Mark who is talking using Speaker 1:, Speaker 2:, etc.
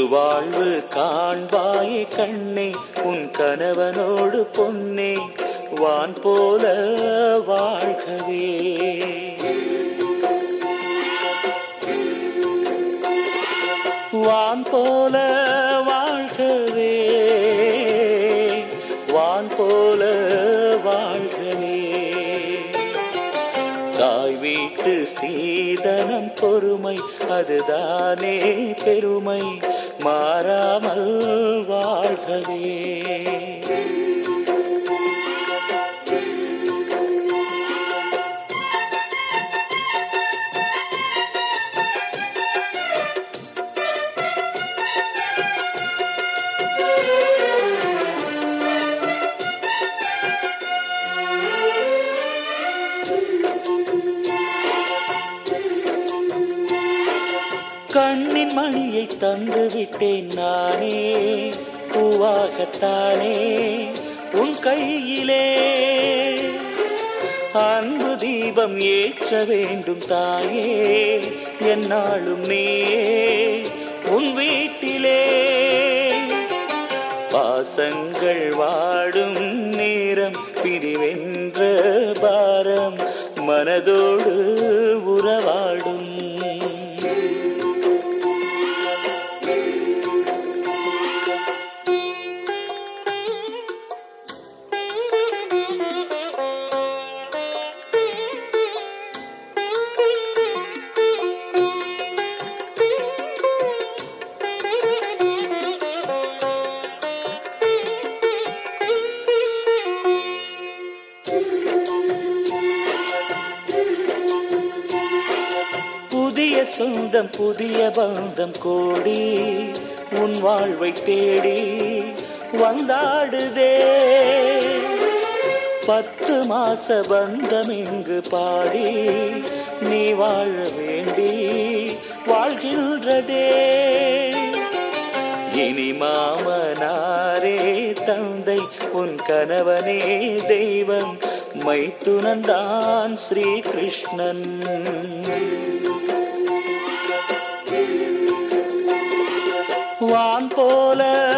Speaker 1: புதுவாழ்வு காண்பாயே கண்ணே உன் கணவனோடு பொன்னே வான் போல வாழ்கவே வான் போல வாழ்கவே வான் போல வாழ்கவே தாய் வீட்டு சீதனம் பொறுமை அதுதானே பெருமை மாறாமல் வாழ்கவே கண்ணின் மணியை தந்து விட்டேன் நானே பூவாகத்தானே உன் கையிலே அன்பு தீபம் ஏற்ற வேண்டும் தாயே என்னாலும் நீயே உன் வீட்டிலே பாசங்கள் வாடும் நேரம் பிரிவென்ற பாரம் மனதோடு உறவாடும் புதிய சொந்தம் புதிய பந்தம் கோடி உன் வாழ்வை தேடி வந்தாடுதே பத்து மாச பந்தம் இங்கு பாடி நீ வாழ வேண்டி வாழ்கின்றதே இனி மாமனாரே தந்தை உன் கணவனே தெய்வம் மைத்துனந்தான் ஸ்ரீ கிருஷ்ணன் வான் போல